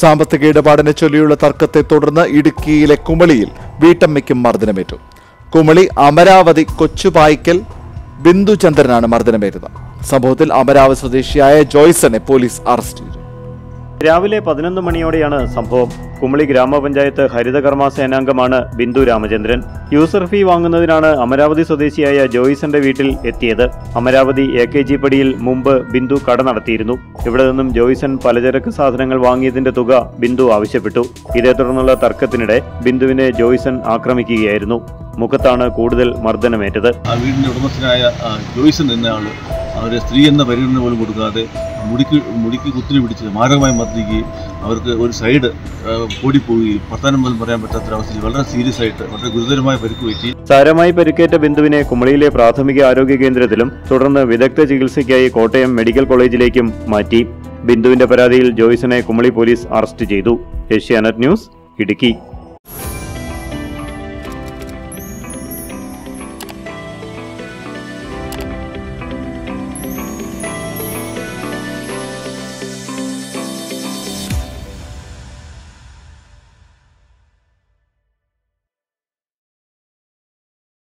സാമ്പത്തിക ഇടപാടിനെ ചൊല്ലിയുള്ള തർക്കത്തെ തുടർന്ന് ഇടുക്കിയിലെ കുമളിയിൽ വീട്ടമ്മയ്ക്കും മർദ്ദനമേറ്റു കുമളി അമരാവതി കൊച്ചുപായിക്കൽ ബിന്ദുചന്ദ്രനാണ് മർദ്ദനമേറ്റത് സംഭവത്തിൽ അമരാവതി സ്വദേശിയായ ജോയ്സനെ പോലീസ് അറസ്റ്റ് ചെയ്തു രാവിലെ പതിനൊന്ന് മണിയോടെയാണ് സംഭവം കുമളി ഗ്രാമപഞ്ചായത്ത് ഹരിതകർമ്മ സേനാംഗമാണ് ബിന്ദു രാമചന്ദ്രൻ യൂസർ ഫീ വാങ്ങുന്നതിനാണ് അമരാവതി സ്വദേശിയായ ജോയിസന്റെ വീട്ടിൽ എത്തിയത് അമരാവതി എ കെ ജി പടിയിൽ മുമ്പ് ബിന്ദു കട നടത്തിയിരുന്നു ഇവിടെ നിന്നും ജോയിസൺ പലചരക്ക് സാധനങ്ങൾ വാങ്ങിയതിന്റെ തുക ബിന്ദു ആവശ്യപ്പെട്ടു ഇതേ തുടർന്നുള്ള തർക്കത്തിനിടെ ബിന്ദുവിനെ ജോയിസൺ ആക്രമിക്കുകയായിരുന്നു മുഖത്താണ് കൂടുതൽ മർദ്ദനമേറ്റത് ആ വീടിൻ്റെ ഉടമസ്ഥനായ ആ, ജോയ്സൺ എന്ന ആള് അവരെ സ്ത്രീ എന്ന പരിഗണന പോലും കൊടുക്കാതെ മുടിക്ക് മുടിക്ക് കുത്തിരി പിടിച്ച് മാരകമായി മർദ്ദിക്കുകയും അവർക്ക് ഒരു സൈഡ് ആ, ഓടിപ്പോവുകയും വർത്തമാനം പോലും പറയാൻ പറ്റാത്തൊരവസ്ഥയിൽ വളരെ സീരിയസ് ആയിട്ട് വളരെ ഗുരുതരമായ പരിക്ക് പറ്റി സാരമായി പരിക്കേറ്റ ബിന്ദുവിനെ കുമളിയിലെ പ്രാഥമിക ആരോഗ്യ കേന്ദ്രത്തിലും തുടർന്ന് വിദഗ്ധ ചികിത്സയ്ക്കായി കോട്ടയം മെഡിക്കൽ കോളേജിലേക്കും മാറ്റി ബിന്ദുവിന്റെ പരാതിയിൽ ജോയ്സനെ കുമളി പോലീസ് അറസ്റ്റ് ചെയ്തു ഏഷ്യാനെറ്റ് ന്യൂസ് ഇടുക്കി